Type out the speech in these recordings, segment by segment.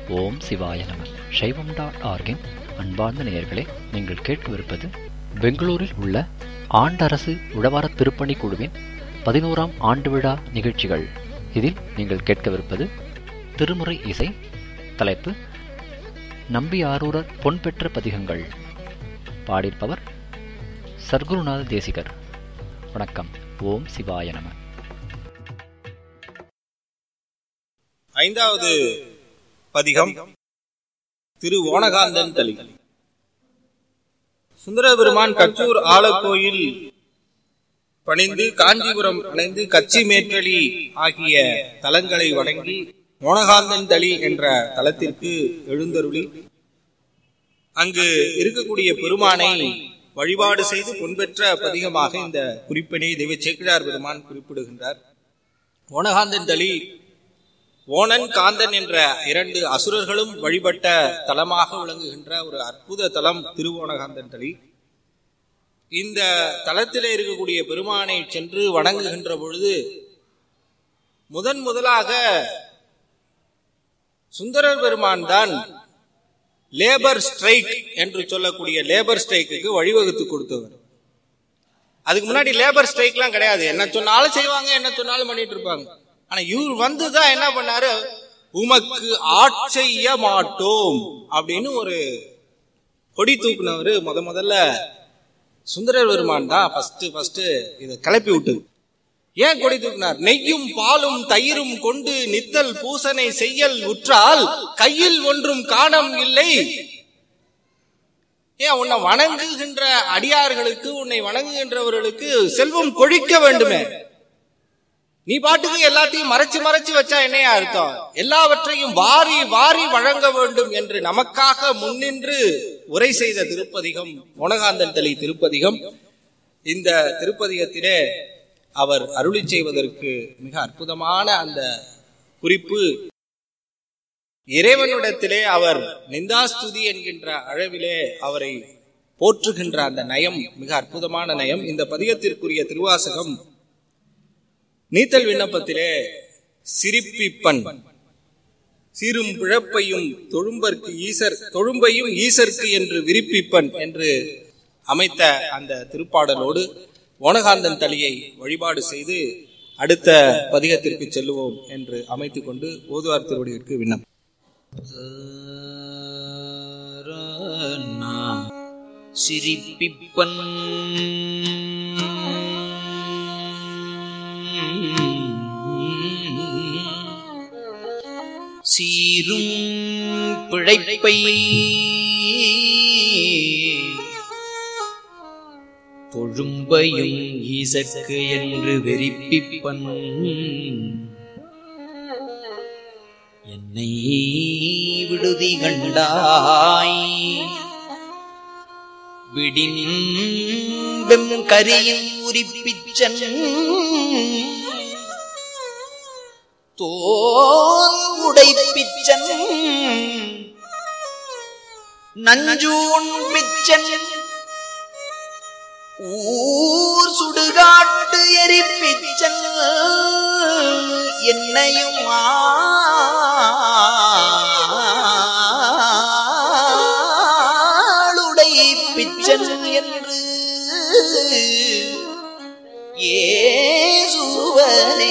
ஓம் சிவாய நம சைவம் டாட் ஆர்கின் அன்பார்ந்த நேயர்களே நீங்கள் கேட்கவிருப்பது பெங்களூரில் உள்ள ஆண்டரசு உழவார திருப்பணி குழுவின் பதினோராம் ஆண்டு விழா நிகழ்ச்சிகள் இதில் நீங்கள் கேட்கவிருப்பது திருமுறை இசை தலைப்பு நம்பியாரூரர் பொன் பெற்ற பதிகங்கள் பாடியிருப்பவர் சர்க்குருநாத தேசிகர் வணக்கம் ஓம் சிவாய நம ஐந்தாவது பதிகம் திரு ஓனகாந்தன் தலி சுந்தரபெருமான் கச்சூர் ஆலக்கோயில் பணிந்து காஞ்சிபுரம் அணைந்து கச்சி மேற்றலி ஆகிய தலங்களை வணங்கி ஓனகாந்தன் தளி என்ற தலத்திற்கு எழுந்தருளி அங்கு இருக்கக்கூடிய பெருமானை வழிபாடு செய்து பொன்பெற்ற பதிகமாக இந்த குறிப்பினை தெய்வ சேக்கிழார் பெருமான் குறிப்பிடுகின்றார் ஓனகாந்தன் தளி ஓனன் காந்தன் என்ற இரண்டு அசுரர்களும் வழிபட்ட தலமாக விளங்குகின்ற ஒரு அற்புத தலம் திருவோணகாந்தன் தளி இந்த தலத்திலே இருக்கக்கூடிய பெருமானை சென்று வணங்குகின்ற பொழுது முதன் முதலாக சுந்தரர் பெருமான் தான் லேபர் ஸ்ட்ரைக் என்று சொல்லக்கூடிய லேபர் ஸ்ட்ரைக்கு வழிவகுத்து கொடுத்தவர் அதுக்கு முன்னாடி லேபர் ஸ்ட்ரைக்லாம் கிடையாது என்ன சொன்னாலும் செய்வாங்க என்ன சொன்னாலும் பண்ணிட்டு இருப்பாங்க ஆனா இவர் வந்துதான் என்ன பண்ணாரு உமக்கு ஆட்செய்ய மாட்டோம் அப்படின்னு ஒரு கொடி தூக்குனவரு முத முதல்ல சுந்தரர் பெருமான் தான் ஃபர்ஸ்ட் ஃபர்ஸ்ட் இதை கிளப்பி விட்டது ஏன் கொடி தூக்கினார் நெய்யும் பாலும் தயிரும் கொண்டு நித்தல் பூசனை செய்யல் உற்றால் கையில் ஒன்றும் காணம் இல்லை ஏன் உன்னை வணங்குகின்ற அடியார்களுக்கு உன்னை வணங்குகின்றவர்களுக்கு செல்வம் கொழிக்க வேண்டுமே நீ பாட்டுக்கு எல்லாத்தையும் மறைச்சு மறைச்சு வச்சா என்னையா அர்த்தம் எல்லாவற்றையும் வாரி வாரி வழங்க வேண்டும் என்று நமக்காக முன்னின்று உரை செய்த திருப்பதிகம் மொனகாந்தன் தலி திருப்பதிகம் இந்த திருப்பதிகத்திலே அவர் அருளி செய்வதற்கு மிக அற்புதமான அந்த குறிப்பு இறைவனிடத்திலே அவர் நிந்தாஸ்துதி என்கின்ற அளவிலே அவரை போற்றுகின்ற அந்த நயம் மிக அற்புதமான நயம் இந்த பதிகத்திற்குரிய திருவாசகம் நீத்தல் விண்ணப்பத்திலே சிரிப்பிப்பன் சீரும் பிழப்பையும் தொழும்பற்கு ஈசர் தொழும்பையும் ஈசர்க்கு என்று விரிப்பிப்பன் என்று அமைத்த அந்த திருப்பாடலோடு ஓனகாந்தன் தலியை வழிபாடு செய்து அடுத்த பதிகத்திற்கு செல்லுவோம் என்று அமைத்துக் கொண்டு ஓதுவார் திருவடிவிற்கு விண்ணப்பம் சிரிப்பிப்பன் சீரும் பிழைப்பை தொழும்பையும் ஈசற்கு என்று வெறிப்பிப்பன் என்னை விடுதி கண்டாய் விடின் வெம் கரியின் உரிப்பிச்சன் தோல் உடைப்பிச்சன் நஞ்சூன் பிச்சன் ஊர் சுடுகாட்டு எரிப்பிச்சன் என்னையும் ஆளுடை பிச்சன் என்று ஏசுவனே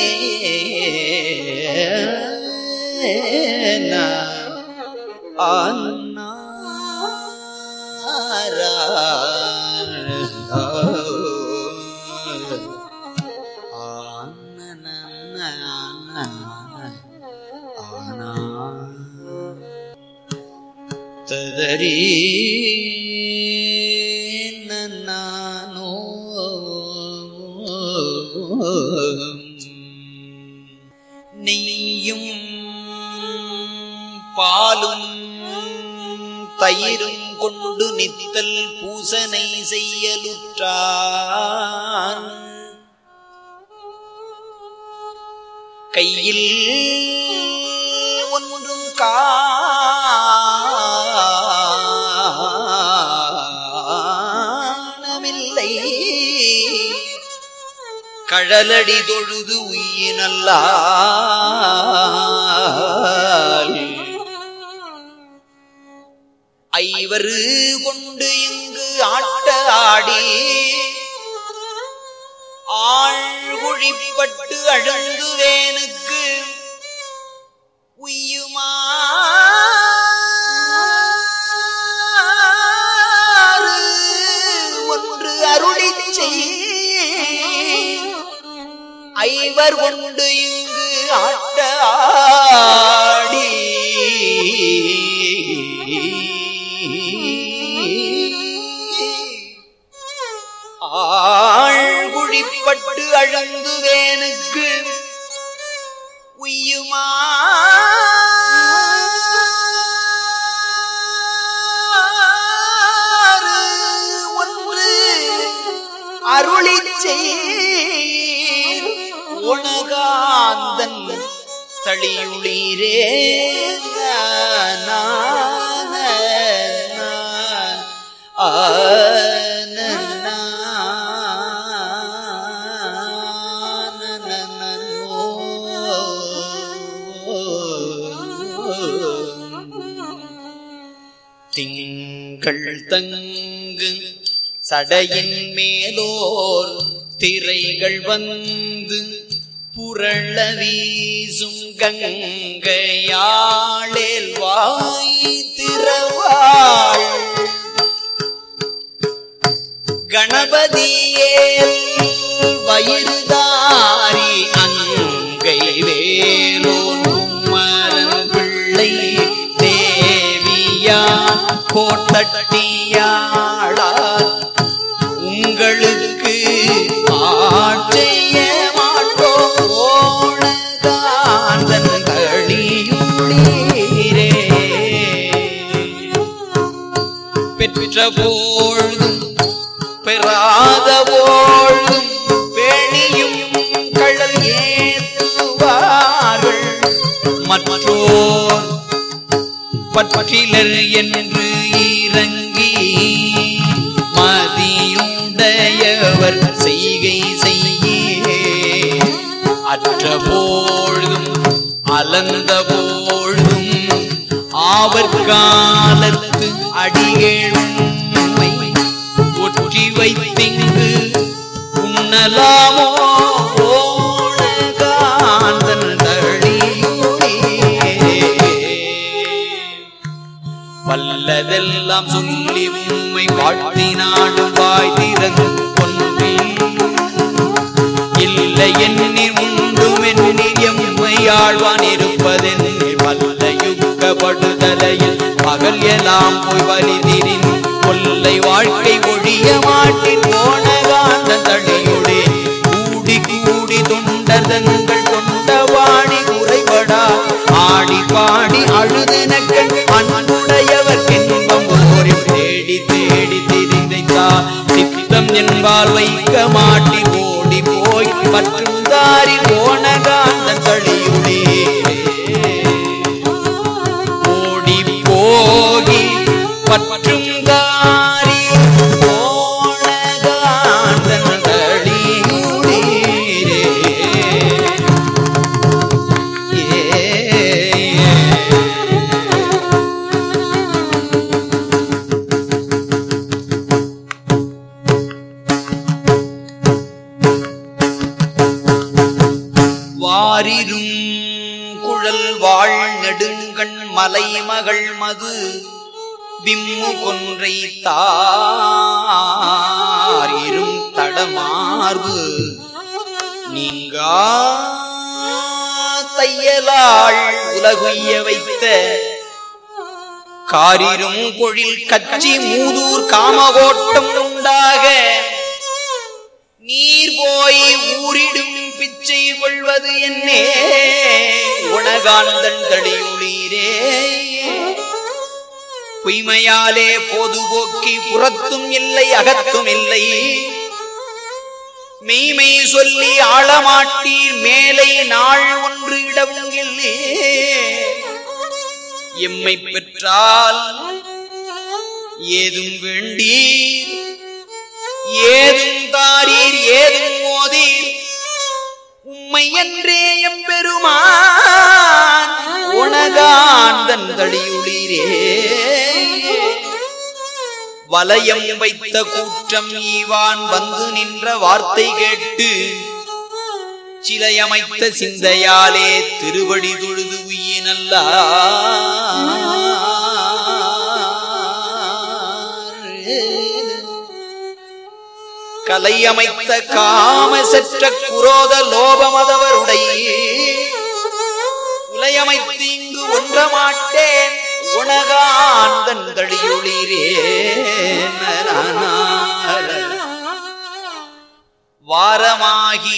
ததரீ நானோ நெய்யும் பாலும் தயிரும் கொண்டு நித்தல் பூசனை செய்யலுற்றான் கையில் ஒன்றும் காணமில்லை கழலடி தொழுது உயினல்லால் ஐவரு கொண்டு இங்கு ஆட்ட ஆடி ஆழ்குழிப்பட்டு அழுந்துவேனுக்கு உய்யுமாறு ஒன்று அருளிச் செய் ஐவர் கொண்டு இங்கு ஆட்ட ஆடி ஆழ்குழிப்பட்டு அழந்துவேனுக்கு உய்யுமாறு ஒன்று அருளிச் செய் உணகாந்தன் தளியுளீரே திங்கள் தங்கு சடையின் மேலோர் திரைகள் வந்து புரள வீசும் கங்கையாளேல் வாய் திறவாள் கணபதியேல் வயிறுதாரி அங்கை வேலோன் குமரன் பிள்ளை தேவியா கோட்டட்டியாளார் உங்களுக்கு ஆட்செய்ய மாட்டோம் ஓணகாந்தன் களியுளீரே பெற்ற பொழுதும் பெறாத பொழுதும் வெளியும் கழல் ஏத்துவார்கள் மற்றோர் பற்றிலர் என்று இறங்கி மதியுடையவர் செய்கை செய்யே அற்ற பொழுதும் அலந்த பொழுதும் ஆவர் காலத்து அடிகேழ்மை ஒற்றி வைத்திங்கு உண்ணலாமோ ஓணகாந்தன் தளியுளே வல்லதெல்லாம் சொல்லி உம்மை வாழ்த்தினாடும் வாய் திறந்து ஒன்றில் இல்லை எண்ணில் உண்டும் எண்ணில் எம்மை ஆழ்வான் இருப்பதென்று வல்ல யுக்கப்படுதலையில் பகல் எல்லாம் போய் வலிதிரின் கொல்லை வாழ்க்கை ஒழிய மாட்டின் போனகாந்த தடியுடே கூடி கூடி தொண்டதங்கள் கொண்ட வாணி குறைபடா ஆடி பாடி அழுதினக்கள் அன்புடையவர் இன்பம் ஓரில் தேடி தேடி திரிந்தைத்தா சித்தம் என்பால் வைக்க மாட்டி ஓடி போய் மற்றும் தாரி போனகாந்த தளியுடே ஓடி போகி பற்றும் தாரி போனகாந்தன் தளியுடீரே வாரிரும் குழல் வாழ் நெடுங்கண் மலைமகள் மது விம்மு கொன்றை தாரிரும் தடமார்பு நீங்கா தையலாள் உலகுய்ய வைத்த காரிரும் பொழில் கச்சி மூதூர் காமகோட்டம் உண்டாக நீர் போய் ஊரிடும் பிச்சை கொள்வது என்னே உணகாந்தன் தடியுளீரே பொய்மையாலே பொதுபோக்கி புறத்தும் இல்லை அகத்தும் இல்லை மெய்மை சொல்லி ஆளமாட்டீர் மேலை நாள் ஒன்று இடவும் இல்லை எம்மை பெற்றால் ஏதும் வேண்டீர் ஏதும் தாரீர் ஏதும் மோதீர் உம்மை என்றே எம்பெருமான் உணகாந்தன் தளியுளீரே வலயம் வைத்த கூற்றம் ஈவான் வந்து நின்ற வார்த்தை கேட்டு சிலையமைத்த சிந்தையாலே திருவடி தொழுது உயினல்ல கலையமைத்த காமசற்ற குரோத லோபமதவருடைய உலையமைத்து இங்கு ஒன்ற மாட்டேன் உணகாந்தன் தழியுளிரே வாரமாகி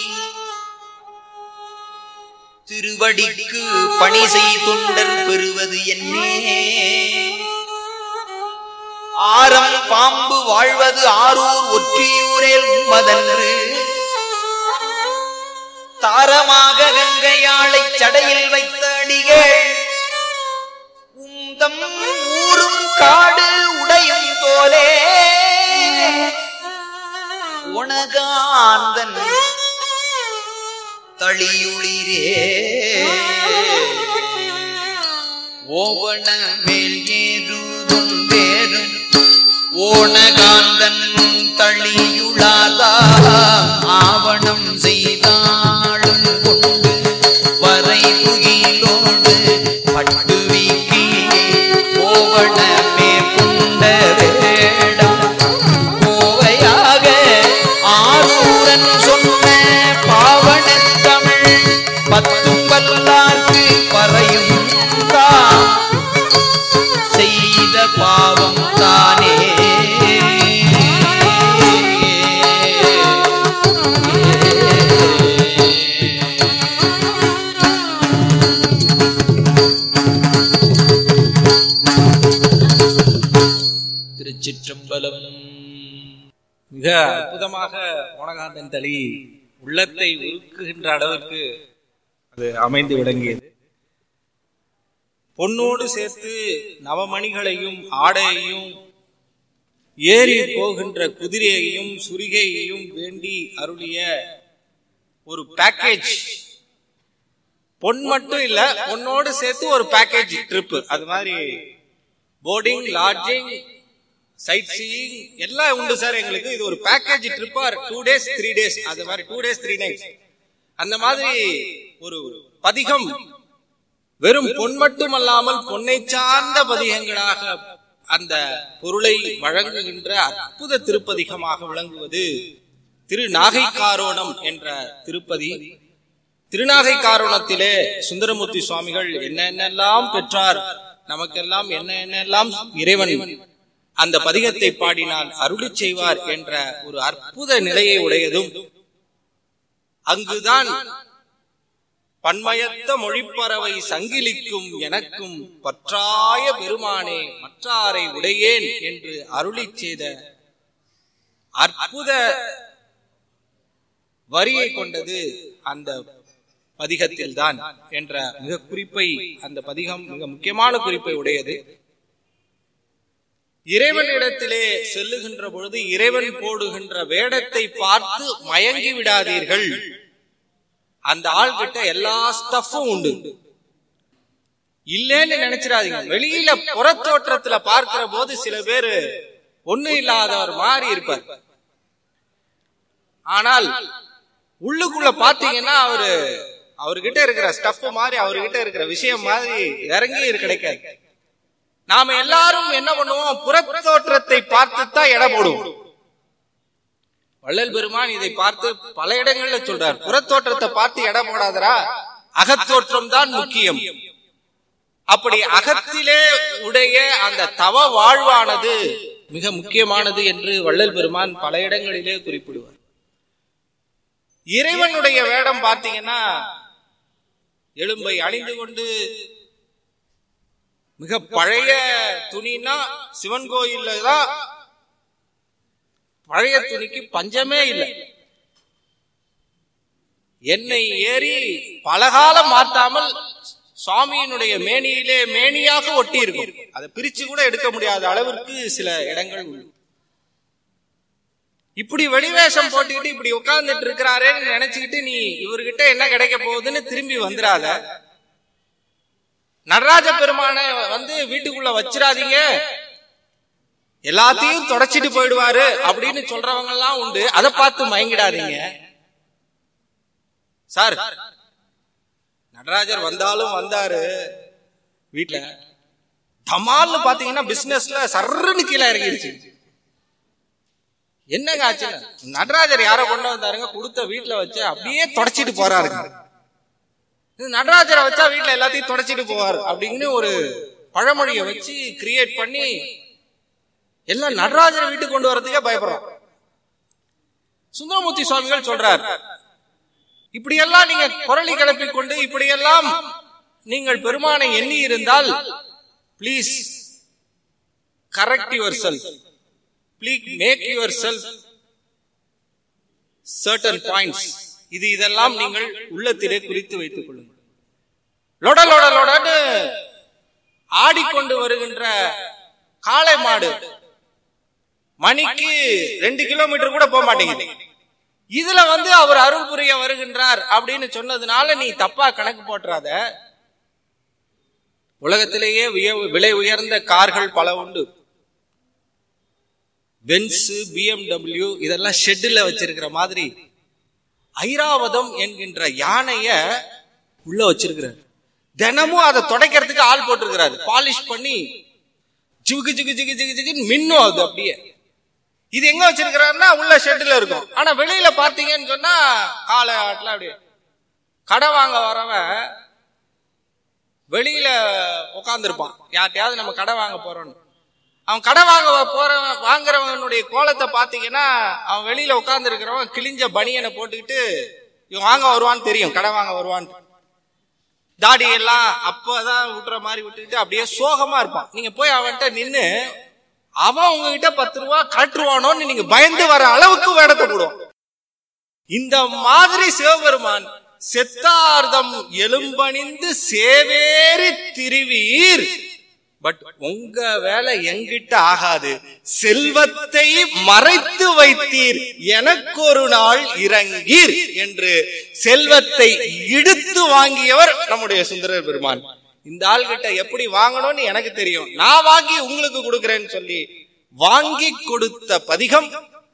திருவடிக்கு பணி செய் தொண்டர் பெறுவது என்னே ஆரம் பாம்பு வாழ்வது ஆரூர் ஒற்றியூரேல் மதன்று தாரமாக கங்கையாளை சடையில் வைத்த அடிகள் உந்தம் ஊரும் காடு உடையும் தோலே உணகாந்தன் தளியுளிரே ஓவன மேல் ஏறுதும் வேறும் ஓணகாந்தன் தளியுளாதா ஆவணம் செய்தாளும் கொண்டு வரை துகிலோடு பட்டு வீக்கி ஓவணமே புண்ட வேடம் கோவையாக ஆரூரன் சொன்ன பாவனத் தமிழ் பத்தும் வல்லார்க்கு பறையும் தாம் செய்த பாவம் தானே திருச்சிற்றம்பலம் மிக அற்புதமாக மோனகாந்தன் தளி உள்ளத்தை உருக்குகின்ற அளவுக்கு அது அமைந்து விளங்கியது பொன்னோடு சேர்த்து நவமணிகளையும் ஆடையையும் ஏறி போகின்ற குதிரையையும் சுரிகையையும் வேண்டி அருளிய ஒரு பேக்கேஜ் பொன் மட்டும் இல்ல பொன்னோடு சேர்த்து ஒரு பேக்கேஜ் ட்ரிப் அது மாதிரி போர்டிங் லாட்ஜிங் சைட் சீயிங் எல்லாம் உண்டு சார் எங்களுக்கு இது ஒரு பேக்கேஜ் ட்ரிப்பா டூ டேஸ் த்ரீ டேஸ் அது மாதிரி டூ டேஸ் த்ரீ நைட்ஸ் அந்த மாதிரி ஒரு பதிகம் வெறும் பொன் மட்டுமல்லாமல் பொன்னை சார்ந்த பதிகங்களாக அந்த பொருளை வழங்குகின்ற அற்புத திருப்பதிகமாக விளங்குவது திரு நாகைக்காரோணம் என்ற திருப்பதி திருநாகைக்காரோணத்திலே சுந்தரமூர்த்தி சுவாமிகள் என்னென்னலாம் பெற்றார் நமக்கெல்லாம் என்ன என்னெல்லாம் இறைவன் அந்த பதிகத்தை பாடினால் அருளி செய்வார் என்ற ஒரு அற்புத நிலையை உடையதும் அங்குதான் பன்மயத்த மொழிப்பறவை சங்கிலிக்கும் எனக்கும் பற்றாய பெருமானே மற்றாரை உடையேன் என்று அருளி செய்த அற்புத வரியை கொண்டது அந்த பதிகத்தில் தான் என்ற மிக குறிப்பை அந்த பதிகம் மிக முக்கியமான குறிப்பை உடையது இறைவனிடத்திலே செல்லுகின்ற பொழுது இறைவன் போடுகின்ற வேடத்தை பார்த்து மயங்கி விடாதீர்கள் அந்த ஆள் கிட்ட எல்லா ஸ்டஃப்பும் உண்டு இல்லேன்னு நினைச்சிடாதீங்க வெளியில புறத்தோற்றத்துல பார்க்கிற போது சில பேரு ஒண்ணு இல்லாதவர் மாதிரி இருப்பார் ஆனால் உள்ளுக்குள்ள பாத்தீங்கன்னா அவரு அவர்கிட்ட இருக்கிற ஸ்டஃப் மாதிரி அவர்கிட்ட இருக்கிற விஷயம் மாதிரி இறங்கி கிடைக்காது நாம எல்லாரும் என்ன பண்ணுவோம் புறத்தோற்றத்தை பார்த்துத்தான் எடை போடுவோம் வள்ளல் பெருமான் இதை பார்த்து பல இடங்கள்ல சொல்றார் புறத்தோற்றத்தை பார்த்து எடை போடாதரா அகத்தோற்றம் தான் முக்கியம் அப்படி அகத்திலே உடைய அந்த தவ வாழ்வானது மிக முக்கியமானது என்று வள்ளல் பெருமான் பல இடங்களிலே குறிப்பிடுவார் இறைவனுடைய வேடம் பார்த்தீங்கன்னா எலும்பை அணிந்து கொண்டு மிக பழைய துணினா சிவன் கோயில்ல தான் பழைய துணிக்கு பஞ்சமே இல்லை எண்ணெய் ஏறி பலகாலம் மாற்றாமல் சுவாமியினுடைய மேனியிலே மேனியாக ஒட்டி இருக்கும் அதை பிரிச்சு கூட எடுக்க முடியாத அளவிற்கு சில இடங்கள் உண்டு இப்படி வெளிவேஷம் போட்டுக்கிட்டு இப்படி உட்கார்ந்துட்டு இருக்கிறாரேன்னு நினைச்சுக்கிட்டு நீ இவர்கிட்ட என்ன கிடைக்க போகுதுன்னு திரும்பி வந்துடாத நடராஜ பெருமான வந்து வீட்டுக்குள்ள வச்சிடாதீங்க எல்லாத்தையும் தொடச்சிட்டு போயிடுவாரு அப்படின்னு சொல்றவங்க எல்லாம் உண்டு அதை பார்த்து மயங்கிடாதீங்க சார் நடராஜர் வந்தாலும் வந்தாரு வீட்டுல தமால்னு பாத்தீங்கன்னா பிசினஸ்ல சர்ருன்னு கீழே இறங்கிடுச்சு என்னங்க ஆச்சு நடராஜர் யார கொண்டு வந்தாருங்க கொடுத்த வீட்டுல வச்சு அப்படியே தொடச்சிட்டு போறாருங்க இது நடராஜரை வச்சா வீட்டுல எல்லாத்தையும் தொடச்சிட்டு போவார் அப்படின்னு ஒரு பழமொழியை வச்சு கிரியேட் பண்ணி எல்லாம் நடராஜரை வீட்டுக்கு கொண்டு வரதுக்கே பயப்படுறோம் சுந்தரமூர்த்தி சுவாமிகள் சொல்றார் இப்படியெல்லாம் நீங்க குரலி கிளப்பிக் கொண்டு இப்படியெல்லாம் நீங்கள் பெருமானை எண்ணி இருந்தால் please correct yourself please make yourself certain points இது இதெல்லாம் நீங்கள் உள்ளத்திலே குறித்து வைத்துக் கொள்ளுங்கள் லொட லொட லொடன்னு ஆடிக்கொண்டு வருகின்ற காளை மாடு மணிக்கு ரெண்டு கிலோமீட்டர் கூட போக மாட்டேங்குது இதுல வந்து அவர் அருள் புரிய வருகின்றார் அப்படின்னு சொன்னதுனால நீ தப்பா கணக்கு போட்டுறாத உலகத்திலேயே உய- விலை உயர்ந்த கார்கள் பல உண்டு பென்ஸ் பிஎம்டபிள்யூ இதெல்லாம் ஷெட்டில் வச்சிருக்கிற மாதிரி ஐராவதம் என்கின்ற யானைய உள்ள வச்சிருக்கிறார் தினமும் அதை துடைக்கிறதுக்கு ஆள் போட்டிருக்கிறாரு பாலிஷ் பண்ணி ஜிகு ஜிகு ஜிகு ஜிகு ஜிகுன்னு மின்னும் அது அப்படியே இது எங்க வச்சிருக்கிறாருன்னா உள்ள ஷெட்ல இருக்கும் ஆனா வெளியில பாத்தீங்கன்னு சொன்னா காலை ஆட்டல அப்படியே கடை வாங்க வரவன் வெளியில உட்காந்துருப்பான் யார்ட்டையாவது நம்ம கடை வாங்க போறோம்னு அவன் கடை வாங்க போறவன் வாங்குறவனுடைய கோலத்தை பாத்தீங்கன்னா அவன் வெளியில உட்கார்ந்து இருக்கிறவன் கிழிஞ்ச பனியனை போட்டுக்கிட்டு இவன் வாங்க வருவான்னு தெரியும் கடை வாங்க வருவான்னு தாடி எல்லாம் அப்பதான் விட்டுற மாதிரி விட்டுக்கிட்டு அப்படியே சோகமா இருப்பான் நீங்க போய் அவன்கிட்ட நின்னு அவன் உங்ககிட்ட பத்து ரூபா காட்டுருவானோன்னு நீங்க பயந்து வர அளவுக்கு வேடத்தை போடுவான் இந்த மாதிரி சிவபெருமான் செத்தார்தம் எலும்பணிந்து சேவேரி திரிவீர் பட் உங்க வேலை எங்கிட்ட ஆகாது செல்வத்தை மறைத்து வைத்தீர் எனக்கு ஒரு நாள் இறங்கீர் என்று செல்வத்தை இடுத்து வாங்கியவர் நம்முடைய சுந்தரர் பெருமான் இந்த ஆள்கிட்ட எப்படி வாங்கணும்னு எனக்கு தெரியும் நான் வாங்கி உங்களுக்கு கொடுக்கிறேன்னு சொல்லி வாங்கி கொடுத்த பதிகம்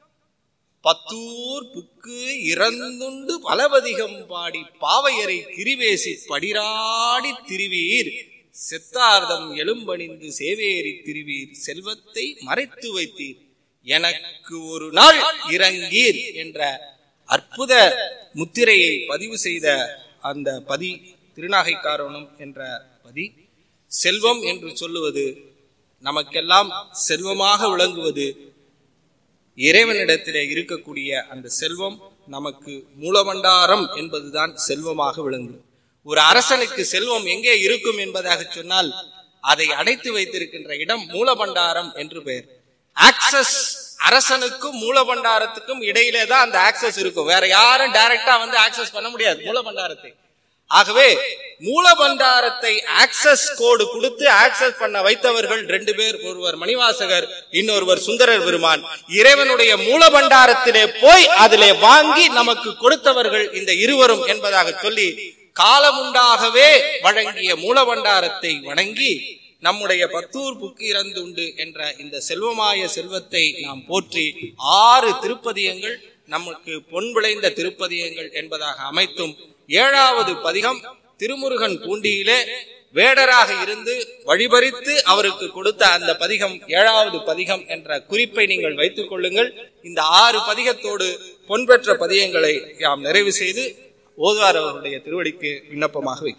பத்தூர் புக்கு இறந்துண்டு பலபதிகம் பாடி பாவையரை திரிவேசி படிராடி திரிவீர் செத்தார்தம் எலும்பணிந்து சேவேரி திரிவீர் செல்வத்தை மறைத்து வைத்தீர் எனக்கு ஒரு நாள் இறங்கீர் என்ற அற்புத முத்திரையை பதிவு செய்த அந்த பதி திருநாகைக்காரனும் என்ற பதி செல்வம் என்று சொல்லுவது நமக்கெல்லாம் செல்வமாக விளங்குவது இறைவனிடத்திலே இருக்கக்கூடிய அந்த செல்வம் நமக்கு மூலபண்டாரம் என்பதுதான் செல்வமாக விளங்கும் ஒரு அரசனுக்கு செல்வம் எங்கே இருக்கும் என்பதாக சொன்னால் அதை அடைத்து வைத்திருக்கின்ற இடம் மூலபண்டாரம் என்று பெயர் ஆக்சஸ் அரசனுக்கும் மூலபண்டாரத்துக்கும் இடையிலே தான் அந்த ஆக்சஸ் இருக்கும் வேற யாரும் டைரக்டா வந்து ஆக்சஸ் பண்ண முடியாது மூலபண்டாரத்தை ஆகவே மூலபண்டாரத்தை ஆக்சஸ் கோடு கொடுத்து ஆக்சஸ் பண்ண வைத்தவர்கள் ரெண்டு பேர் ஒருவர் மணிவாசகர் இன்னொருவர் சுந்தரர் பெருமான் இறைவனுடைய மூலபண்டாரத்திலே போய் அதிலே வாங்கி நமக்கு கொடுத்தவர்கள் இந்த இருவரும் என்பதாக சொல்லி காலமுண்டாகவே வழங்கிய மூலபண்டாரத்தை வணங்கி நம்முடைய பத்தூர் புக்கு இறந்துண்டு என்ற இந்த செல்வமாய செல்வத்தை நாம் போற்றி ஆறு திருப்பதியங்கள் நமக்கு பொன் விளைந்த திருப்பதியங்கள் என்பதாக அமைத்தும் ஏழாவது பதிகம் திருமுருகன் பூண்டியிலே வேடராக இருந்து வழிபறித்து அவருக்கு கொடுத்த அந்த பதிகம் ஏழாவது பதிகம் என்ற குறிப்பை நீங்கள் வைத்துக் கொள்ளுங்கள் இந்த ஆறு பதிகத்தோடு பொன் பெற்ற பதியங்களை நாம் நிறைவு செய்து ஓதுவார் அவருடைய திருவடிக்கு விண்ணப்பமாக வை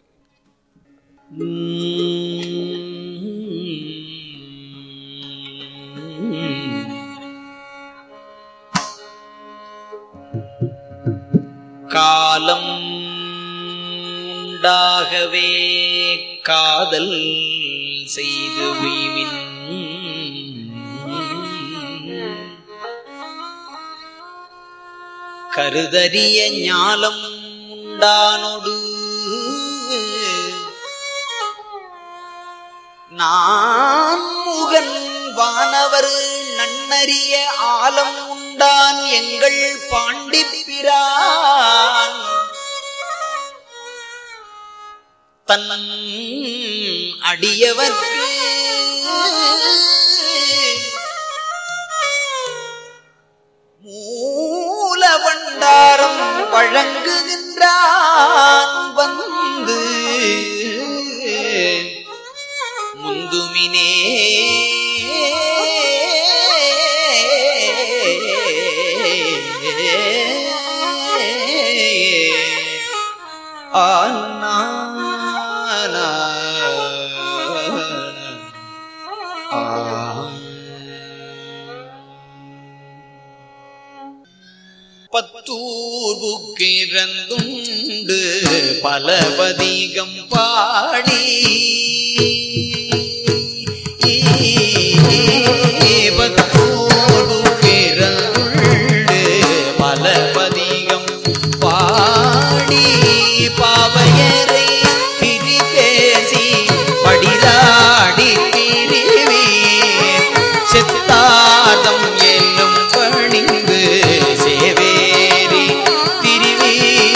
காலம் உண்டாகவே காதல் செய்து உய்வின் கருதறிய ஞாலம் உண்டானொடு நான் முகன் வானவர் நன்னறிய ஆலம் உண்டான் எங்கள் பாண்டிப்பிரான் தன் அடியவர்க்கு முந்துமினே ஆனா பத்தூர்புக்கிறந்துண்டு பலபதிகம் பாடி பத்தூர்புக்கிறந்துண்டு பலபதிகம் பாடி பாவையரை பிரி பேசி படிதாடி பிரிவி செத்தாதம் எல்லும் பணிந்து சேவேரி திரிவி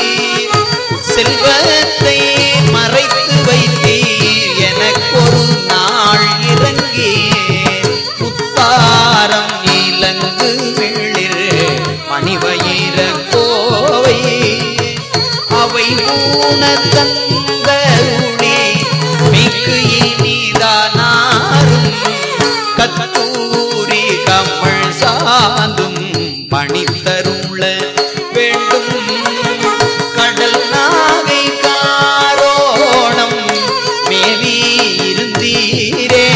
செல்வத்தை மறைத்து வைத்தீர் எனக்கொரு நாள் இறங்கி முத்தாரம் இலங்கு வெளிர் மணிவயிர கோவை அவை ஊன தந்த உளி மிக்கு இனிதானாரும் கத்தூரி கமல் சாந்தும் பணித்தருள வேண்டும் கடல் நாகை காரோணம் மேவி இருந்தீரே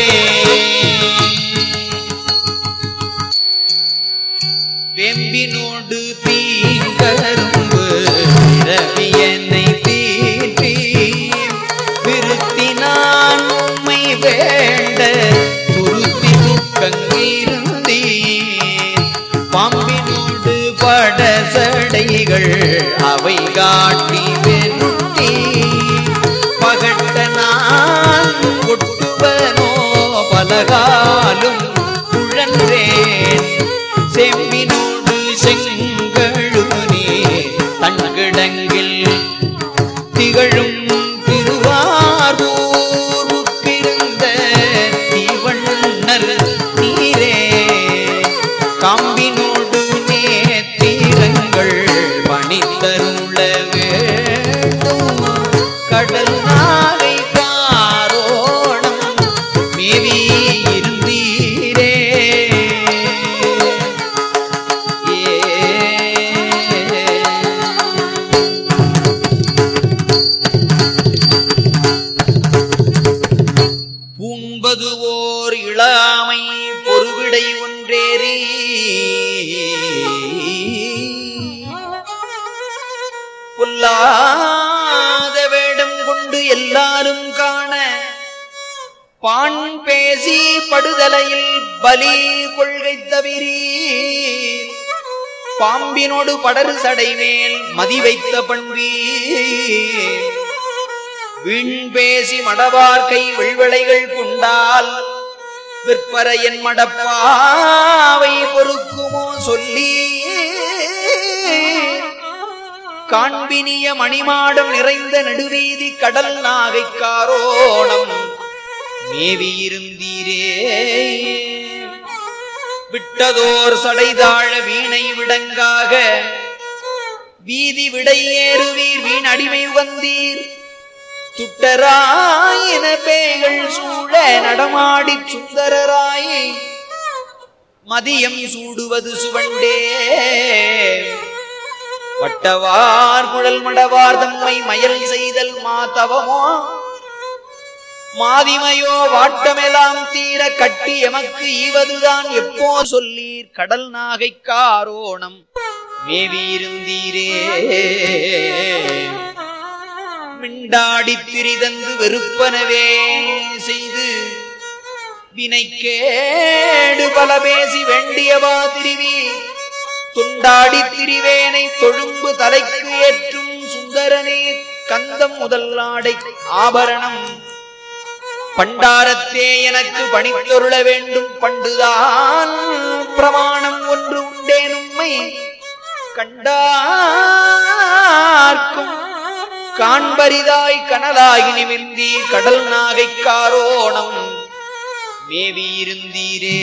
வெம்பினோடு தீங்கரும்பு ரவி என்னை தீற்றி விருத்தினான் உம்மை வேண்ட துருத்தி துக்கங்கிருந்தீர் பாம்பினோடு படசடைகள் அவை காட்டி வெருட்டி பகட்ட நான் கொட்டுவனோ பலகாலும் உழன்றேன் செம்பினோடு செங்கழுனே தன்கிடங்கில் திகழும் திருவாரூருக்கிருந்த தீவண்ணர் நீரே காம்பினோடு நேத்திரங்கள் பணித்தருள வேண்டும் கடல் நாகை காரோணம் மேவி இருந்தீரே பூண்பது ஓர் இளாமை பொறுவிடை ஒன்றேறி பொல்லாத வேடம் கொண்டு எல்லாரும் காண பான் பேசி படுதலையில் பலி கொள்கை தவிரீர் பாம்பினோடு படரு சடை மேல் மதி வைத்த பண்பீர் வீண் பேசி மடவார்க்கை வெள்வளைகள் கொண்டால் விற்பரையன் மடப்பாவை பொறுக்குமோ சொல்லி காண்பினிய மணிமாடம் நிறைந்த நெடுவீதி கடல் நாகை காரோணம் மேவியிருந்தீரே விட்டதோர் சடைதாழ வீணை விடங்காக வீதி விடை ஏறுவீர் வீண் அடிமை வந்தீர் துட்டராயின பேய்கள் சூழ நடமாடி சுந்தரராய் மதியம் சூடுவது சுவண்டே வட்டவார் குழல் மடவார் தம்மை மயல் செய்தல் மாதவமோ மாதிமையோ வாட்டமெல்லாம் தீர கட்டி எமக்கு ஈவதுதான் எப்போ சொல்லீர் கடல் நாகை காரோணம் மேவியிருந்தீரே மிண்டாடி திரிதந்து வெறுப்பனவே செய்து வினைக்கேடு பல பேசி வேண்டியவா திருவி துண்டாடி திரிவேனை தொழும்பு தலைக்கு ஏற்றும் சுந்தரனே கந்தம் முதல் ஆடை ஆபரணம் பண்டாரத்தே எனக்கு பணித்தொருள வேண்டும் பண்டுதான் பிரமாணம் ஒன்று உண்டேன் உம்மை கண்டார்க்கும் காண்பரிதாய் கனலாகி நிமிர்ந்தி கடல் நாகை காரோணம் மேவியிருந்தீரே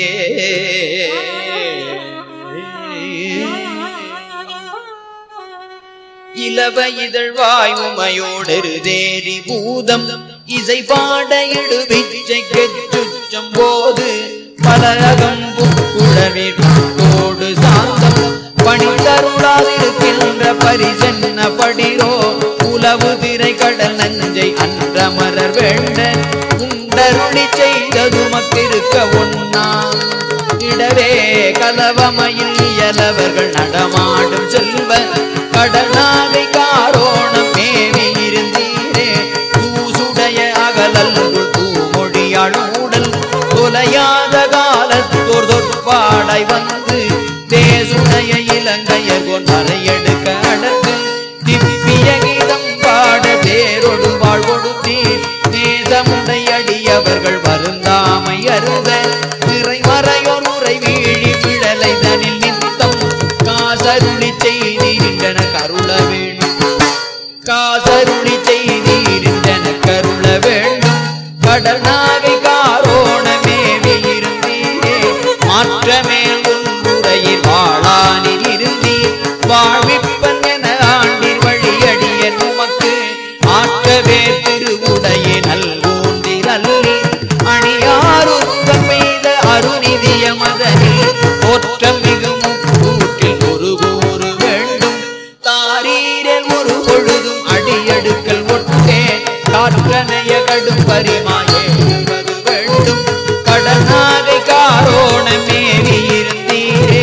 இலவ இதழ்வாய் உமையோடரு தேரி பூதம் இசை பாட இடுபிச்சை கெச்சுச்சம் போது பலரகம் புக்குழவிடோடு சாந்தம் பணித்தருளாதிருக்கின்ற பரிசென்ன படிரோ உலவு திரை கடல் நஞ்சை அன்றமரர் வேண்ட உண்டருளி செய்தது மக்கிருக்க ஒன்னா இடவே கலவமையில் இயலவர்கள் நடமாடும் செல்வ கடனாகை காரோணம் மேவி இருந்தீரே தூசுடைய அகலல்குள் தூமொழியாளூடல் தொலையாத காலத்தோர் தொற்பாடை வந்து தேசுடைய இலங்கையர் கொண்டரை எடுக்க அடக்கு திப்பிய கீதம் பாட தேரொடு வாழ்வொடுத்தீர் நேசமுடை அடியவர்கள் வருந்தாமை அருத நிறைமறையோர் உரை வீழி பிழலை தனில் நித்தம் காசருளி செய்தீரென கருள வேண்டும் காசருளி செய்தீரென கருள வேண்டும் கடல் நாகை காரோணமேவி இருந்தீரே மாற்றமேல் உன்னுரையில் வாழானில் இருந்தீர் வாழ்விப்பன் என ஆண்டில் வழியடிய உமக்கு ஆற்றவே திருவுடைய நல்கூந்தில் அல்லி அணியாருத்தம் பெய்த அருநிதிய மதனில் தோற்றம் மிகு முக்கூட்டில் ஒரு கூறு வேண்டும் தாரீரில் ஒரு பொழுதும் அடியடுக்கல் ஒட்டே காற்றனைய கடும் பரிமாயே வேண்டும் கடனாகை காரோணமேவி இருந்தீரே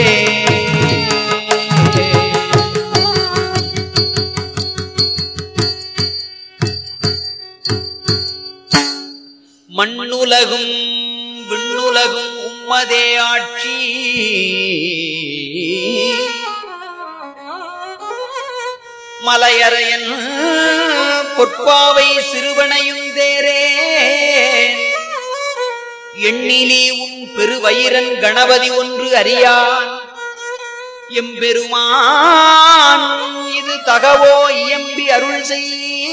மண்ணுலகும் விண்ணுலகும் உம்மதே ஆட்சி மலையறையன் பொற்பாவை சிறுவனையும் தேரே எண்ணிலி உன் பெருவயிரன் கணபதி ஒன்று அறியான் எம்பெருமான் இது தகவோ இயம்பி அருள் செய்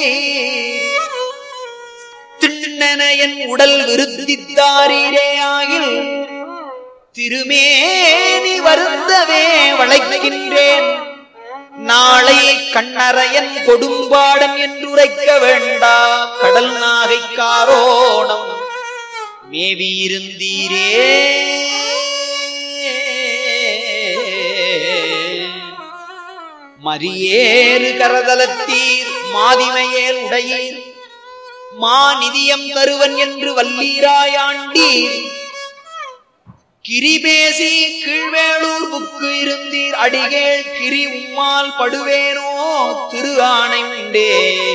திண்ணென என் உடல் விருத்தித்தாரீரே ஆகில் திருமேனி வருந்தவே வளைக்கின்றேன் நாளை கண்ணறையன் கொடும்பாடன் என்றுரைக்க வேண்டாம் கடல் நாகை காரோணம் மேவி இருந்தீரே மரியேறு கரதலத்தீர் மாதிமையேல் உடையீர் மா நிதியம் தருவன் என்று வல்லீராயாண்டீர் கிரிபேசி கீழ்வேளூர் புக்கு இருந்தீர் அடிகேள் கிரி உம்மால் படுவேனோ திரு ஆணை உண்டே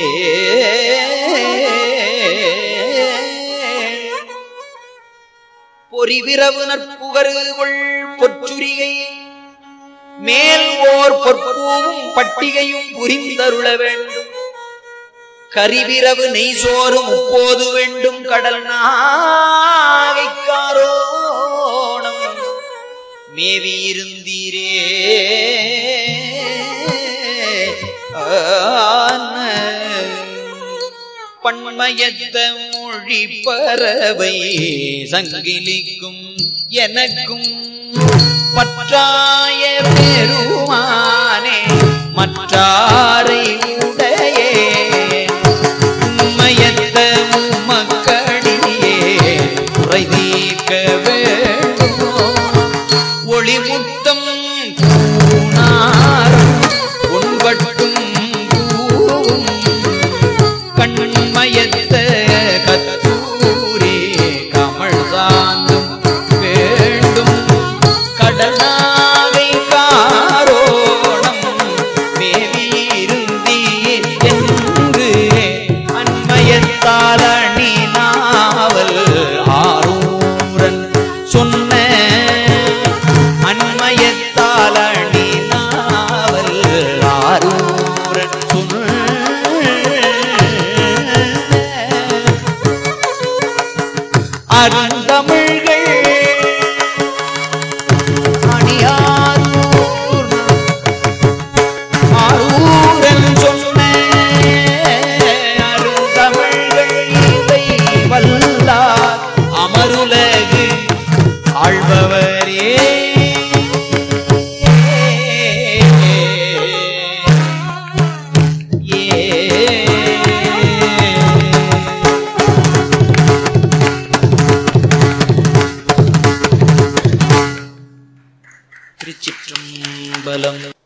பொறிவிரவு நற்புகருகொள் பொற்றுரிகை மேல் ஓர் பொற்பூவும் பட்டிகையும் புரிந்தருள வேண்டும் கரிவிரவு நெய்சோறும் முப்போது வேண்டும் கடல் நாகைக்காரோணம் மேவி இருந்தீரே ஆன பண்மயத்த மொழி பறவை சங்கிலிக்கும் எனக்கும் பற்றாய பெருமானே மற்றாரை உடையே உண்மையத்த உமக்கடியே குறை தீர்க்க வேண்டுமோ ஒளிமுத்தம் பூணாரம் உண்பட்டும் பூவும் கண்மயத்த கத்தூரே கமல் சாந்தும் வேண்டும் கடனாவை காரோணம் மேவியிருந்தீர் என்று அண்மயத்தால் அணி நாவல் ஆரூரன் சொன்ன அண்மயத்தால் அணி நாவல் ஆரூரன் சொன்ன அருந்தமிழ்கள் அணியாரூர் ஆரூரன் சொன்ன அருந்தமிழ்கள் இவை வல்லார் அமருலகு ஆழ்பவரே ஏ திருச்சிற்றம்பலம்